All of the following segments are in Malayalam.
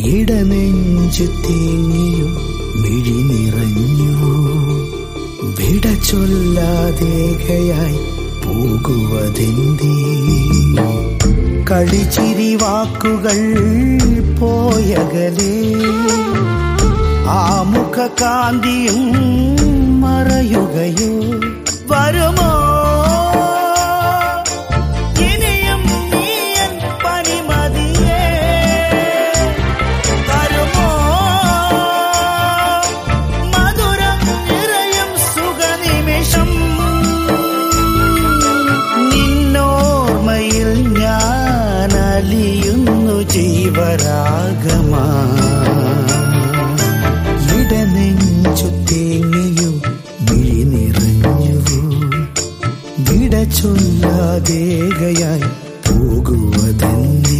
ഇടനെഞ്ചു തേങ്ങിയും മിഴി നിറഞ്ഞു വിട ചൊല്ലാതേകയായി പോകുവതെന്തേ കളിച്ചിരി വാക്കുകൾ പോയകലേ ആ മുഖകാന്തിയും മറയുകയോ വരുമോ ഇനിയും നീയൻ പനിമതിയേ വരുമോ മധുരം നിറയും സുഖനിമിഷം നിന്നോർമ്മയിൽ ഞാൻ അലിയുന്നു ജീവരാഗമാ ഇടനെഞ്ചു തേങ്ങിയു മിഴി നിറഞ്ഞു വിട ചൊല്ലാതേകയായി പോകുവതെന്നേ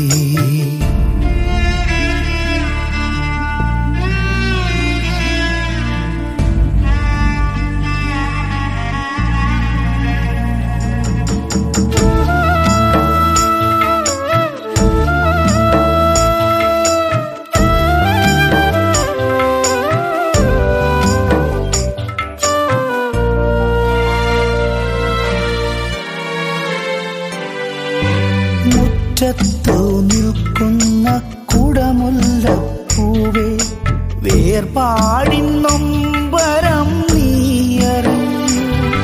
മുറ്റത്തു നിൽക്കുന്ന കുടമുല്ലപ്പൂവേ വേർപാടിൻ നൊമ്പരം നീയറിഞ്ഞു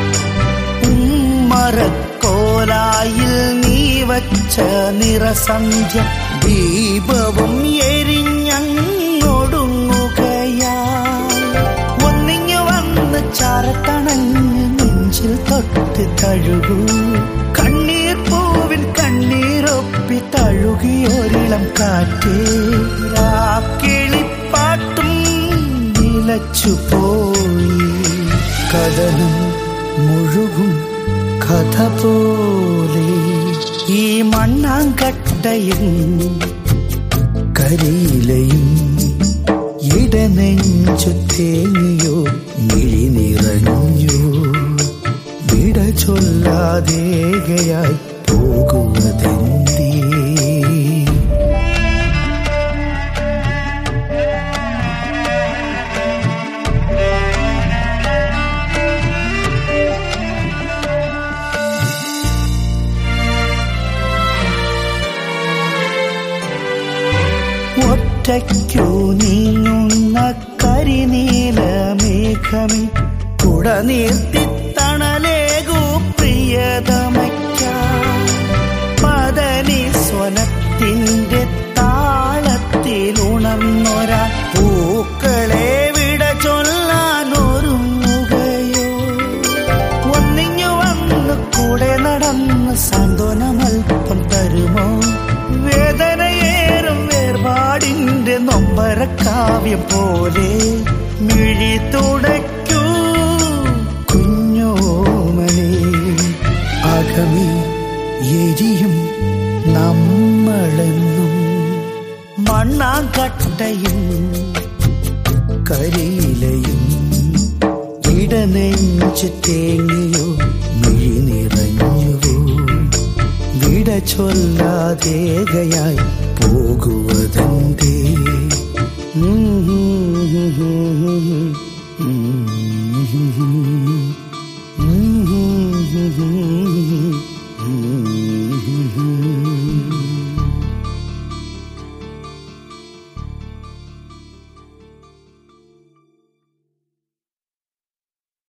ഉമ്മറക്കോലായിൽ നീ വച്ച നിറസന്ധ്യ ദീപവും എരിഞ്ഞൊടുങ്ങുകയാ ഒന്നിങ്ങു വന്ന് ചാരത്തണഞ്ഞ് നെഞ്ചിൽ തൊട്ട് തഴുകൂ കണ്ണീർ പൂവിൽ കണ്ണീരൊപ്പി തഴുകിയൊരിളം കാറ്റേ കിളിപ്പാട്ടും നിലച്ചുപോയി കഥനം മുഴുകും കഥ പോലെ ഈ മണ്ണാങ്കട്ടയും കരിയിലയും ഇടനെഞ്ചു തേങ്ങിയോ മിഴി നിറഞ്ഞു വിട ചൊല്ലാതേകയായി പോകുവതെന്തേ ഒറ്റയ്ക്കു നീങ്ങുന്ന കരിനീല മേഘമേ കുട നീർത്തി തണലേകൂ പ്രിയതമയ്ക്ക പതനി സ്വനത്തിന്റെ താളത്തിൽ ഉണർന്നൊരാ പൂക്കളെ വിട ചൊല്ലാൻ ഒരുങ്ങുകയോ ഒന്നിങ്ങു വന്ന് കൂടെ നടന്ന് സാന്ത്വനമൽപ്പം തരുമോ വേദനയേറും വേർപാടിന്റെ നൊമ്പരക്കാവ്യം പോലെ മിഴി തുടയ്ക്കൂ കുഞ്ഞോമനെ അകമേ എരിയും നമ്മളെന്നും മണ്ണാങ്കട്ടയും കരിയിലയും ഇടനെഞ്ചു തേങ്ങിയോ മിഴി നിറഞ്ഞുവോ വിട ചൊല്ലാതേകയായി പോകുവതെന്തേ